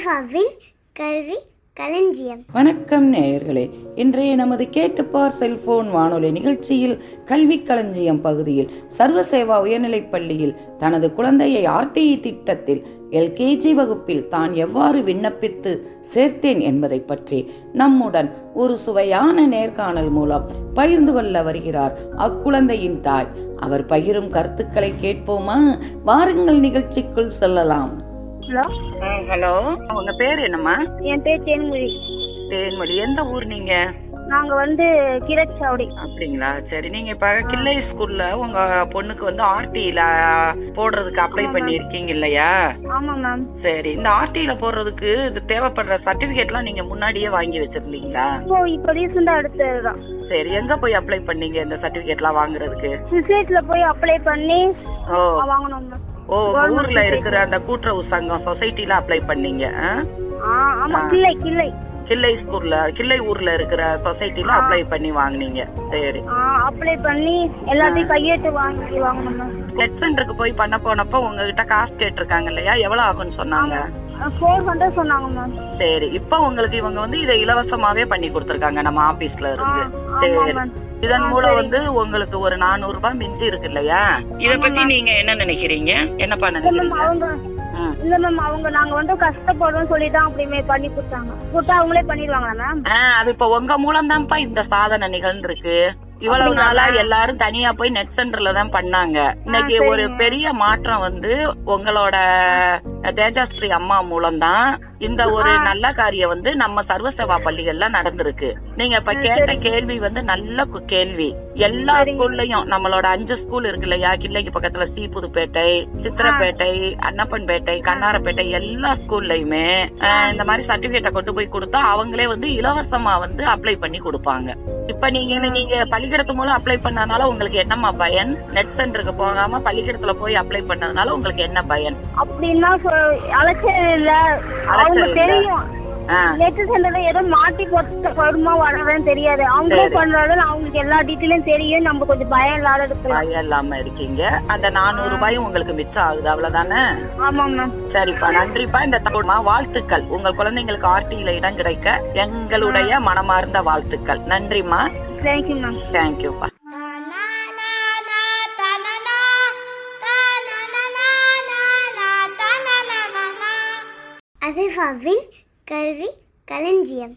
அசிஃபாவின் கல்வி களஞ்சியம் வணக்கம் நேயர்களே இன்றைய நமது கேட்டுப்பார் செல்போன் வானொலி நிகழ்ச்சியில் கல்வி களஞ்சியம் பகுதியில் சர்வசேவா உயர்நிலைப் பள்ளியில் தனது குழந்தையை ஆர்டிஇ திட்டத்தில் எல்கேஜி வகுப்பில் தான் எவ்வாறு விண்ணப்பித்து சேர்த்தேன் என்பதை பற்றி நம்முடன் ஒரு சுவையான நேர்காணல் மூலம் பகிர்ந்து கொள்ள வருகிறார் அக்குழந்தையின் தாய் அவர் பகிரும் கருத்துக்களை கேட்போமா வாருங்கள் நிகழ்ச்சிக்குள் செல்லலாம் ஹலோ ஹலோ உங்க பேர் என்னம்மா என் பேர் தேன்மொழி தேன்மொழி எந்த ஊர் நீங்க நாங்க வந்து கிரச்சாவடி அப்படிங்களா சரி நீங்க இப்ப கிள்ளை ஸ்கூல்ல உங்க பொண்ணுக்கு வந்து ஆர்டில போடுறதுக்கு அப்ளை பண்ணிருக்கீங்க இல்லையா ஆமா மேம் சரி இந்த ஆர்டில போடுறதுக்கு இது தேவைப்படுற சர்டிபிகேட்லாம் நீங்க முன்னாடியே வாங்கி வச்சிருந்தீங்களா இப்போ இப்போ ரீசெண்டா எடுத்ததுதான் சரி எங்க போய் அப்ளை பண்ணீங்க இந்த சர்டிபிகேட்லாம் வாங்குறதுக்கு சிசேட்ல போய் அப்ளை பண்ணி ஓ வாங்கணும் மேம் ஓ உங்க ஊர்ல இருக்கிற அந்த கூட்டுறவு சங்கம் சொசைட்டில அப்ளை பண்ணீங்க ஆ? ஆ ஆமா கிள்ளை கிள்ளை கிள்ளை ஸ்கூல்ல கிள்ளை ஊர்ல இருக்கிற சொசைட்டில அப்ளை பண்ணி வாங்குனீங்க சரி ஆ அப்ளை பண்ணி எல்லாத்தையும் கையெழுத்து வாங்கி வாங்கணும் மேம் நெட் சென்டருக்கு போய் பண்ண போனப்போ உங்ககிட்ட காசு கேட்டிருக்காங்க இல்லையா எவ்வளவு ஆகும்னு சொன்னாங்க ஃபோர் ஹண்ட்ரட் சொன்னாங்க மேம் சரி இப்போ உங்களுக்கு இவங்க வந்து இதை இலவசமாவே பண்ணி கொடுத்துருக்காங்க நம்ம ஆபீஸ்ல இருந்து ஆமா சரி மேம் இதன் மூலம் வந்து உங்களுக்கு ஒரு நானூறு ரூபாய் மிஞ்சி இருக்கு இல்லையா இத பத்தி நீங்க என்ன நினைக்கிறீங்க என்னப்பா இல்ல மேம் நினைக்கிறீங்க அவங்க ம். இல்ல மேம் அவங்க நாங்க வந்து கஷ்டப்படுறோம் சொல்லி தான் அப்படிமே பண்ணி கொடுத்தாங்க கொடுத்தா அவங்களே பண்ணிடுவாங்களா மேம் ஆ, அது இப்ப உங்க மூலம் தான்ப்பா இந்த சாதனை நிகழ்ந்திருக்கு இவ்வளவு நாளா எல்லாரும் தனியா போய் நெட் சென்டர்ல தான் பண்ணாங்க இன்னைக்கு ஒரு பெரிய மாற்றம் வந்து உங்களோட தேஜாஸ்ரீ அம்மா மூலம் தான் இந்த ஒரு நல்ல காரியம் வந்து நம்ம சர்வசேவா பள்ளிகள்ல நடந்திருக்கு நீங்க இப்ப கேட்ட கேள்வி வந்து நல்ல கு- கேள்வி எல்லா ஸ்கூல்லயும் நம்மளோட அஞ்சு ஸ்கூல் இருக்கு இல்லையா கிள்ளைக்கு பக்கத்துல சி புதுப்பேட்டை சித்திரப்பேட்டை அன்னப்பன்பேட்டை கண்ணாரப்பேட்டை எல்லா ஸ்கூல்லயுமே அஹ், இந்த மாதிரி சர்டிபிகேட்டை கொண்டு போய் கொடுத்தா அவங்களே வந்து இலவசமா வந்து அப்ளை பண்ணி கொடுப்பாங்க இப்ப நீங்க நீங்க பள்ளிக்கூடத்து மூலம் அப்ளை பண்ணதுனால உங்களுக்கு என்னம்மா பயன் நெட் சென்டருக்கு போகாம பள்ளிக்கூடத்துல போய் அப்ளை பண்ணதுனால உங்களுக்கு என்ன பயன் அப்படின்னா சொ- அலைச்சல் இல்ல அவங்க அலைச்சல் இல்ல. தெரியும் ஆ, நெட் சென்டர்ல ஏதோ மாட்டி போட்டு வருமா வராதுன்னு தெரியாது அவங்களே சரி. பண்றதால அவங்களுக்கு எல்லா டீட்டெயிலும் தெரியும் நம்ம கொஞ்சம் பயம் இல்லாத இருக்கலாம் பயம் இல்லாம இருக்கீங்க அந்த நானூறு ரூபாயும் உங்களுக்கு மிச்சம் ஆகுது அவ்வளவுதானே ஆமா மேம் சரிப்பா நன்றிப்பா இந்த தகவல்மா வாழ்த்துக்கள் உங்கள் குழந்தைங்களுக்கு ஆர்டியில இடம் கிடைக்க எங்களுடைய மனமார்ந்த வாழ்த்துக்கள் நன்றிம்மா தேங்க்யூ மேம் தேங்க்யூப்பா அசிஃபாவின் கல்வி களஞ்சியம்